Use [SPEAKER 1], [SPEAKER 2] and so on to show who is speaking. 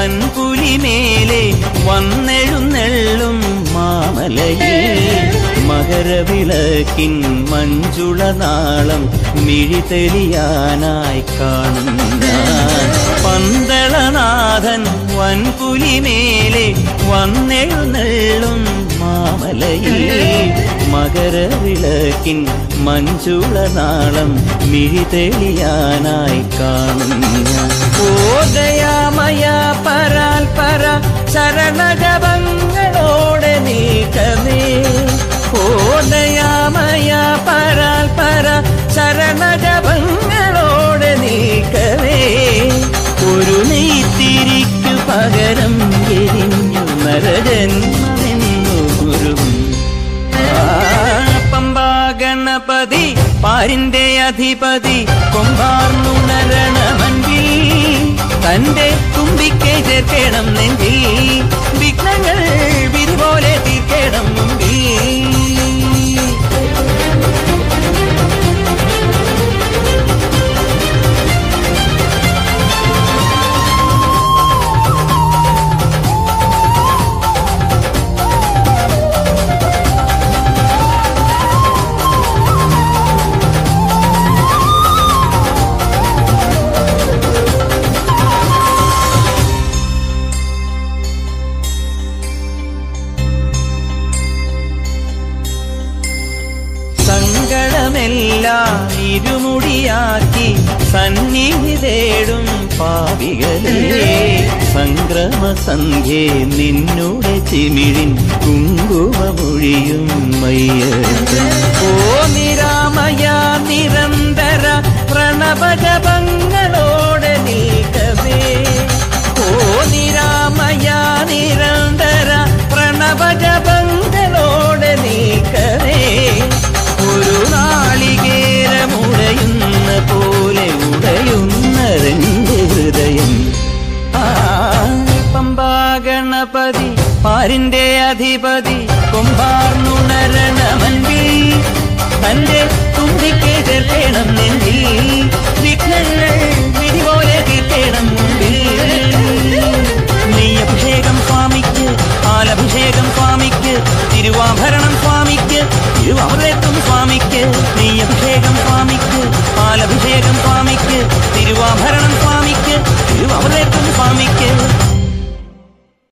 [SPEAKER 1] വൻപുലിമേലെ വന്നെഴുന്നെള്ളും മാമലയിൽ മകരവിളക്കിൻ മഞ്ജുള നാളം മിഴിതെളിയാനായി കാണും ഞാൻ പന്തളനാഥൻ വൻപുലിമേലെ വന്നെഴുന്നെള്ളും മാമലയിൽ മകരവിളക്കിൻ മഞ്ജുള നാളം മിഴിതെളിയാനായി കാണും ഞാൻ ഓദയാമയ പരാൽ പര ശരണജപങ്ങളോടെ നീക്കമേ ഓദയാമയ പരാൽ പര ശരണജപങ്ങളോടെ നീക്കമേ ഒരു നെയ്ത്തിരിക്കു പകരം എരിഞ്ഞു നരജന്മമെന്നു ഗുരുവും പമ്പാ ഗണപതി പാരിന്റെ അധിപതി കൊമ്പാർന്നുണരണമൻപിൽ തന്റെ തുമ്പിക്കെ ചേർക്കണം നെഞ്ചിൽ വിഘ്നങ്ങൾ വിധി പോലെ തീർക്കണം മുമ്പിൽ സങ്കടമെല്ലാം ഇരുമുടിയാക്കി സന്നിധി തേടും പാപികളെ സംക്രമ സന്ധ്യേ നിന്നുടെ ചിമിഴിൻ കുങ്കുമമൊഴിയും മയ്യപ്പൻ ഓ നിരാമയ നിരന്തര പ്രണവജപങ്ങളോടെ നീക്കവേ ഓ നിരാമയ നിരന്തര പ്രണവജപങ്ങളോടെ നീക്കവേ ഒരു നാളികേരമുടയുന്ന പോലെ ഉടയുന്നതെന്റെ ഹൃദയം ആ പമ്പാ ഗണപതി പാരിന്റെ അധിപതി കൊമ്പാർന്നുണരണമൻപിൽ തന്റെ തുമ്പിക്കെ ചേർക്കണം നെഞ്ചിൽ വിഘ്നങ്ങൾ വിധി പോലെ തീർക്കണം മുമ്പിൽ നെയ്യഭിഷേകം സ്വാമിക്ക് പാലഭിഷേകം സ്വാമിക്ക് തിരുവാഭരണം സ്വാമിക്ക് തിരുവാമൃതത്വം സ്വാമിക്ക് നെയ്യഭിഷേകം സ്വാമിക്ക് പാലഭിഷേകം സ്വാമിക്ക് തിരുവാഭരണം സ്വാമിക്ക് തിരുവാമൃതത്വം സ്വാമിക്ക്